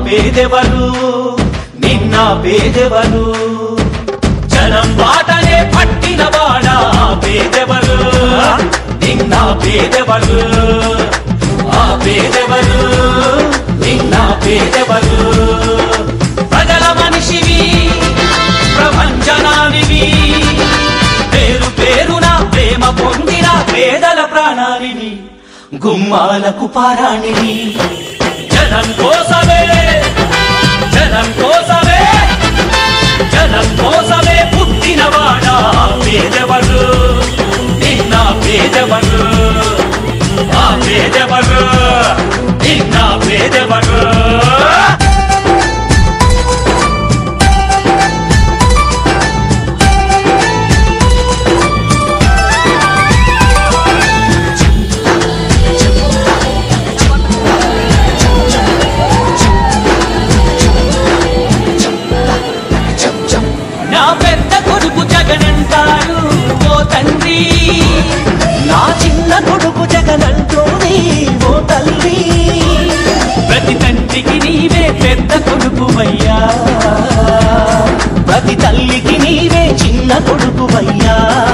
పేదెవరు నిన్న పేదెవరు జనం బాటనే పట్టిన వాడా పేదెవరు నిన్న పేదెవరు ఆ పేదెవరు నిన్న పేదెవరు ప్రజల మనిషివి ప్రపంచనానివి పేరు పేరున ప్రేమ పొందిన పేదల ప్రాణానివి గుమ్మాలకు పారాణివి జనం కోసమే జనం కోసమే జనం కోసమే పుట్టినవాడా పేదవరు నిన్న పేదవరు ఆ పేదవరు నిన్న పేదవరు నా పెద్ద కొడుకు జగనంటారు ఓ తండ్రి నా చిన్న కొడుకు జగనంటోని ఓ తల్లి ప్రతి తండ్రికి నీవే పెద్ద కొడుకు అయ్యా ప్రతి తల్లికి నీవే చిన్న కొడుకు అయ్యా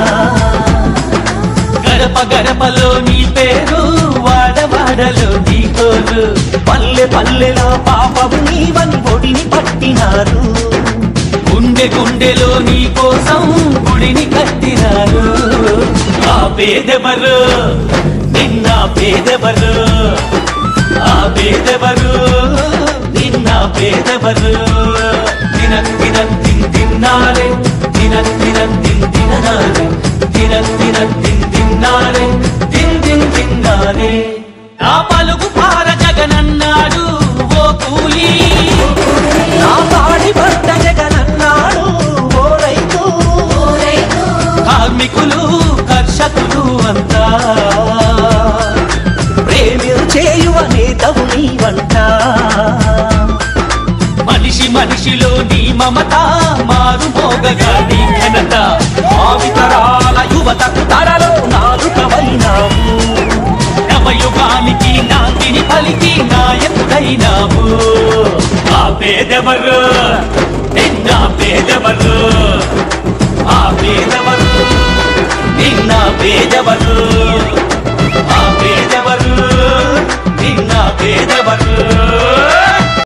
గడప గడపలో నీ పేరు వాడవాడలో నీ కోరు పల్లె పల్లెలో పాపము నీవని ఒడిని పట్టినారు గుండె గుండెలో నీ కోసం గుడిని కట్టినారు ఆ పేదెవరు నిన్న పేదెవరు ఆ పేదెవరు నిన్న పేదెవరు దిన దిన దిన్ తిన్నారే దిన దిన దిన్ తిననారే దిన దిన దిన్ తిన్నారే దిన్ దిన్ తిన్నారే నా పలుకు పార జగనన్నాడు ఓ కూలీ నా పాడి భర్త జగనన్నాడు ఓ రైతు కార్మికులు కర్షకులు అంతా ప్రేమిలు చేయువ నేతవు నీవంట మనిషి మనిషిలో నీ మమత మారు మోగగా నీ ఘనత భావితరాల యువతకు తరలో నాలుకవైనావు నవయుగానికి నాందిని పలికి నాయకుడైనావు ఆ పేదెవరు నిన్న పేదెవరు ఆ పేదెవరు నిన్న పేదెవరు ఆ పేదెవరు నిన్న పేదెవరు